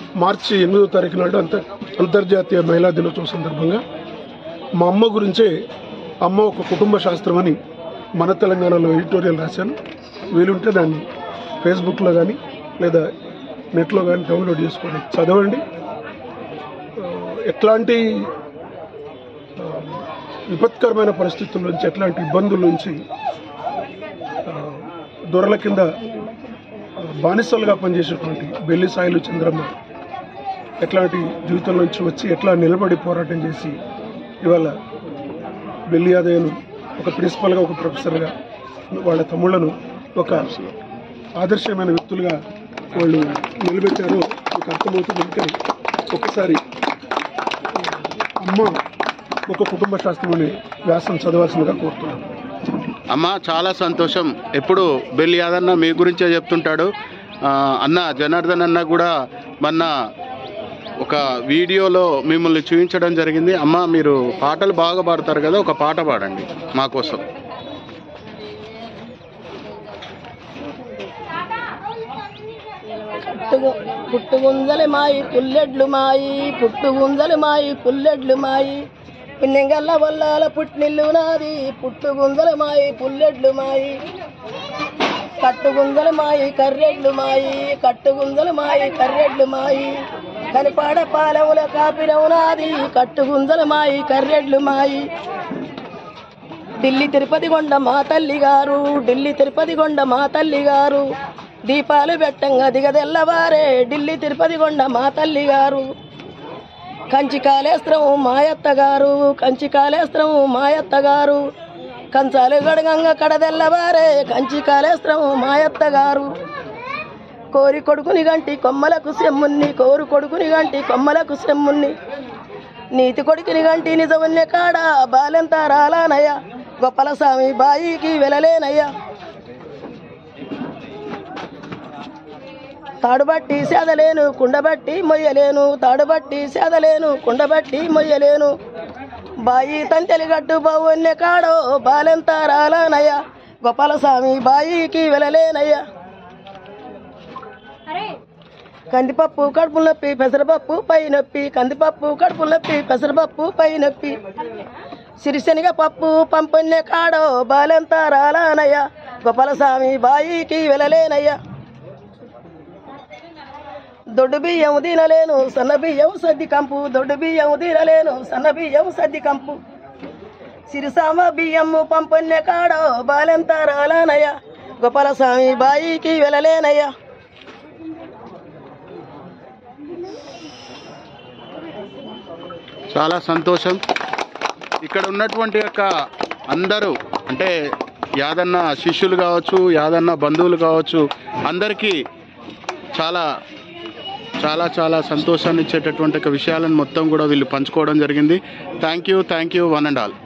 మార్చి ఎనిమిదో తారీఖు నాడు అంత అంతర్జాతీయ మహిళా దినోత్సవం సందర్భంగా మా అమ్మ గురించే అమ్మ ఒక కుటుంబ శాస్త్రం అని మన తెలంగాణలో ఎడిటోరియల్ రాశాను వీలుంటే దాన్ని ఫేస్బుక్లో కానీ లేదా నెట్లో కానీ డౌన్లోడ్ చేసుకొని చదవండి ఆ, ఎట్లాంటి ఆ, విపత్కరమైన పరిస్థితుల నుంచి ఎట్లాంటి ఇబ్బందుల నుంచి ఆ, దొరల కింద ఆ, బానిసలుగా పనిచేసేటువంటి బెల్లి సాయిలు చంద్రమ్మ ఎట్లాంటి జీవితం నుంచి వచ్చి ఎట్లా నిలబడి పోరాటం చేసి ఇవాళ బెల్లి యాదయ్యను ఒక ప్రిన్సిపల్గా ఒక ప్రొఫెసర్గా వాళ్ళ తమ్ముళ్లను ఒక ఆదర్శమైన వ్యక్తులుగా వాళ్ళు నిలబెట్టారో మీకు అర్థమవుతుంది ఇంకా ఒకసారి అమ్మ ఒక కుటుంబ శాస్త్రం అనే వ్యాసం చదవాల్సిందిగా కోరుతున్నాను అమ్మ చాలా సంతోషం ఎప్పుడు బెల్లి యాదన్న మీ గురించే చెప్తుంటాడు ఆ, అన్న జనార్దన్ అన్న కూడా మొన్న ఒక వీడియోలో మిమ్మల్ని చూపించడం జరిగింది అమ్మ మీరు పాటలు బాగా పాడతారు కదా ఒక పాట పాడండి మా కోసం పుట్టుగు పుట్టుగుంజలు మాయి పుల్లెడ్లు మాయి పుట్టుగుంజలు మాయి పుల్లెడ్లు మాయి పిన్నెంగల్ల వల్లాల పుట్టినిల్లు నాది పుట్టుగుంజలు మాయి పుల్లెడ్లు మాయి కట్టుగుంజలు మాయి కర్రెడ్లు మాయి కట్టుగుంజలు మాయి కర్రెడ్లు మాయి కనిపాడ పాలముల కాపినవు నాది కట్టుగుంజలు మాయి కర్రెడ్లు మాయి ఢిల్లీ తిరుపతి కొండ మా తల్లి గారు ఢిల్లీ తిరుపతి కొండ మా తల్లి గారు దీపాలు పెట్టంగా దిగదెల్లవారే ఢిల్లీ తిరుపతి కొండ మా తల్లి గారు కంచి కాళేశ్వరము మాయత్త గారు కంచి కాళేశ్వరము మాయత్త గారు కంచాలు గడగంగా కడదెల్లవారే కంచి కాళేశ్వరము మాయత్త గారు కోరి కొడుకుని గంటి కొమ్మలకు సెమ్మున్ని కోరు కొడుకుని గంటి కొమ్మలకు సెమ్మున్ని నీతి కొడుకుని గంటి నిజమున్య కాడ బాలెంత రాలానయ్య గొప్పల స్వామి బాయికి వెళ్ళలేనయ్యా తాడుబట్టి సేదలేను కుండబట్టి మొయ్యలేను తాడుబట్టి సేదలేను కుండబట్టి మొయ్యలేను బాయి తంతెలి గట్టు బావున్య కాడో బాలెంత రాలానయ్యా గోపాల స్వామి బాయికి వెళ్ళలేనయ్యా కందిపప్పు కడుపు నొప్పి పెసరపప్పు పై నొప్పి కందిపప్పు కడుపు నొప్పి పెసరపప్పు పై నొప్పి సిరిశనగ పప్పు పంపన్య కాడో బాలెంత రాలానయ్యా గోపాల స్వామి బాయికి వెళ్ళలేనయ్యా దొడ్డు బియ్యం తినలేను సన్న బియ్యం సద్ది కంపు దొడ్డు బియ్యం తినలేను సన్న బియ్యం సద్ది కంపు సిరిసామ బియ్యము పంపన్య కాడో బాలెంత రాలానయ్యా గోపాల స్వామి బాయికి వెళ్ళలేనయ్యా చాలా సంతోషం ఇక్కడ ఉన్నటువంటి యొక్క అందరూ అంటే యాదన్న శిష్యులు కావచ్చు యాదన్న బంధువులు కావచ్చు అందరికీ చాలా చాలా చాలా సంతోషాన్ని ఇచ్చేటటువంటి ఒక విషయాలను మొత్తం కూడా వీళ్ళు పంచుకోవడం జరిగింది thank you thank you one and all